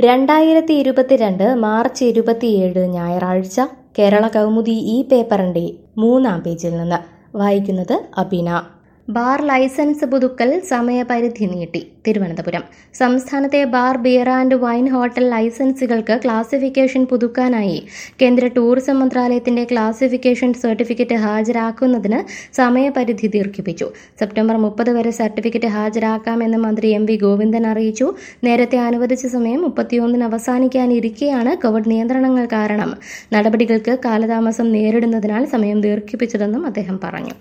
രണ്ടായിരത്തി ഇരുപത്തിരണ്ട് മാർച്ച് ഇരുപത്തിയേഴ് ഞായറാഴ്ച കേരള കൗമുദി ഈ പേപ്പറിന്റെ മൂന്നാം പേജിൽ നിന്ന് വായിക്കുന്നത് അബിന ബാർ ലൈസൻസ് പുതുക്കൽ സമയപരിധി നീട്ടി തിരുവനന്തപുരം സംസ്ഥാനത്തെ bar beer and wine hotel ലൈസൻസുകൾക്ക് ക്ലാസിഫിക്കേഷൻ പുതുക്കാനായി കേന്ദ്ര ടൂറിസം മന്ത്രാലയത്തിന്റെ ക്ലാസിഫിക്കേഷൻ സർട്ടിഫിക്കറ്റ് ഹാജരാക്കുന്നതിന് സമയപരിധി ദീർഘിപ്പിച്ചു സെപ്റ്റംബർ മുപ്പത് വരെ സർട്ടിഫിക്കറ്റ് ഹാജരാക്കാമെന്ന് മന്ത്രി എം വി ഗോവിന്ദൻ അറിയിച്ചു നേരത്തെ അനുവദിച്ച സമയം മുപ്പത്തിയൊന്നിന് അവസാനിക്കാനിരിക്കെയാണ് കോവിഡ് നിയന്ത്രണങ്ങൾ കാരണം നടപടികൾക്ക് കാലതാമസം നേരിടുന്നതിനാൽ സമയം ദീർഘിപ്പിച്ചതെന്നും അദ്ദേഹം പറഞ്ഞു